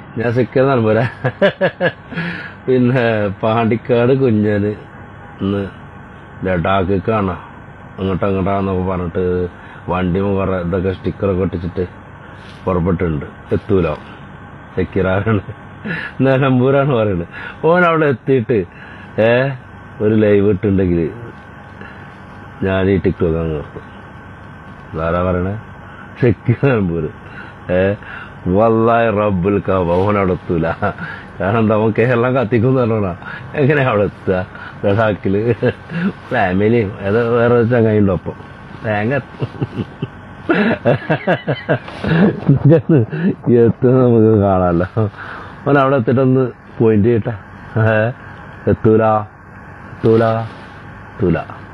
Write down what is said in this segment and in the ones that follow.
ഞാൻ സിക്കെന്നാണ് പോരാ പിന്നെ പാണ്ടിക്കാട് കുഞ്ഞന് ഇന്ന് ലഡാക്ക് കാണാം അങ്ങോട്ട് അങ്ങോട്ടാന്നൊക്കെ പറഞ്ഞിട്ട് വണ്ടി കുറെ ഇതൊക്കെ സ്റ്റിക്കറൊക്കെ ഒട്ടിച്ചിട്ട് പുറപ്പെട്ടിട്ടുണ്ട് എത്തൂലോ സെക്യൂറാണ് നിലമ്പൂരാണ് പറയുന്നത് ഓൻ അവിടെ എത്തിയിട്ട് ഏ ഒരു ലൈവ് ഇട്ടുണ്ടെങ്കിൽ ഞാൻ ഈ ടിക്ടോക്ക് അങ്ങ് നിർത്തും ഇതാരാ പറയണേ ഷെക്കി നിലമ്പൂർ ഏ വല്ലായ റബ്ബുൽ കാബ ഓൻ അവിടെ എത്തൂല കാരണം എന്താ അവൻ കേരളം കത്തിക്കും പറഞ്ഞാ എങ്ങനെയാ അവിടെ എത്തുക ലഡാക്കില് ഫാമിലിയും ഏതോ വേറെ ഒരു ചങ്ങായി ഉണ്ടോ അപ്പം തേങ്ങ എത്തുന്ന നമുക്ക് കാണാമല്ലോ അവൻ അവിടെ എത്തിയിട്ടൊന്ന് പോയിന്റ് ചെയ്യട്ടെ ഏ എത്തൂല എത്തൂല എത്തൂല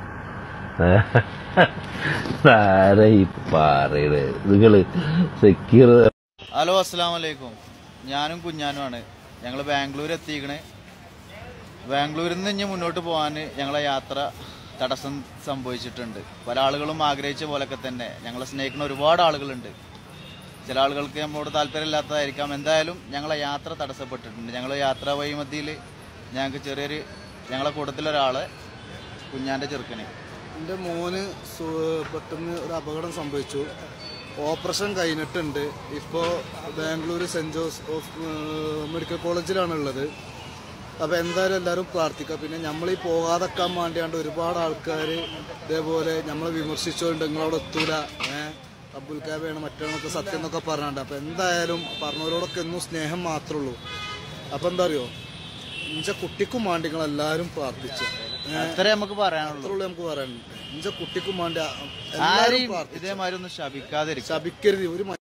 ആരെ ഈ പറയണേ നിങ്ങള് സെക്യൂർ ഹലോ അസ്സാം വലൈക്കും ഞാനും കുഞ്ഞാനുമാണ് ഞങ്ങൾ ബാംഗ്ലൂർ എത്തിക്കണേ ബാംഗ്ലൂരിൽ നിന്ന് ഇനി മുന്നോട്ട് പോകാൻ ഞങ്ങളെ യാത്ര തടസ്സം സംഭവിച്ചിട്ടുണ്ട് പല ആളുകളും ആഗ്രഹിച്ച പോലൊക്കെ തന്നെ ഞങ്ങളെ സ്നേഹിക്കുന്ന ഒരുപാട് ആളുകളുണ്ട് ചില ആളുകൾക്ക് നമ്മളോട് താല്പര്യമില്ലാത്തതായിരിക്കാം എന്തായാലും ഞങ്ങളെ യാത്ര തടസ്സപ്പെട്ടിട്ടുണ്ട് ഞങ്ങൾ യാത്രാ വൈമതിയിൽ ഞങ്ങൾക്ക് ചെറിയൊരു ഞങ്ങളെ കൂട്ടത്തിലൊരാള് കുഞ്ഞാൻ്റെ ചെറുക്കന് എൻ്റെ മോന് സു- പെട്ടെന്ന് ഒരു അപകടം സംഭവിച്ചു ഓപ്പറേഷൻ കഴിഞ്ഞിട്ടുണ്ട് ഇപ്പോൾ ബാംഗ്ലൂർ സെൻറ് ജോസ് ഓഫ് ഏഹ്, മെഡിക്കൽ കോളേജിലാണുള്ളത് അപ്പോൾ എന്തായാലും എല്ലാവരും പ്രാർത്ഥിക്കുക പിന്നെ നമ്മൾ ഈ പോകാതെക്കാൻ വേണ്ടിയാണ്ട് ഒരുപാട് ആൾക്കാർ ഇതേപോലെ നമ്മളെ വിമർശിച്ചുകൊണ്ട് നിങ്ങളവിടെ എത്തൂല ഏഹ് അബ്ദുൽ കാബയാണ് മറ്റൊക്കെ സത്യം എന്നൊക്കെ പറഞ്ഞാണ്ട് അപ്പോൾ എന്തായാലും പറഞ്ഞവരോടൊക്കെ എന്നും സ്നേഹം മാത്രമേ ഉള്ളൂ അപ്പോൾ എന്താ അറിയോ ഇഞ്ച കുട്ടിക്കും വേണ്ടി നിങ്ങൾ എല്ലാവരും പ്രാർത്ഥിച്ചു ഏഹ് അത്രേ നമുക്ക് പറയാനുള്ളൂ അത്രയുള്ളൂ നമുക്ക് പറയാനുണ്ട് ഇഞ്ച കുട്ടിക്കും വേണ്ടി ആരെയും എല്ലാവരും പ്രാർത്ഥിച്ചു ഇതേമാതിരി ഒന്നും ശപിക്കാതിരിക്കും ശപിക്കരുത് ഒരു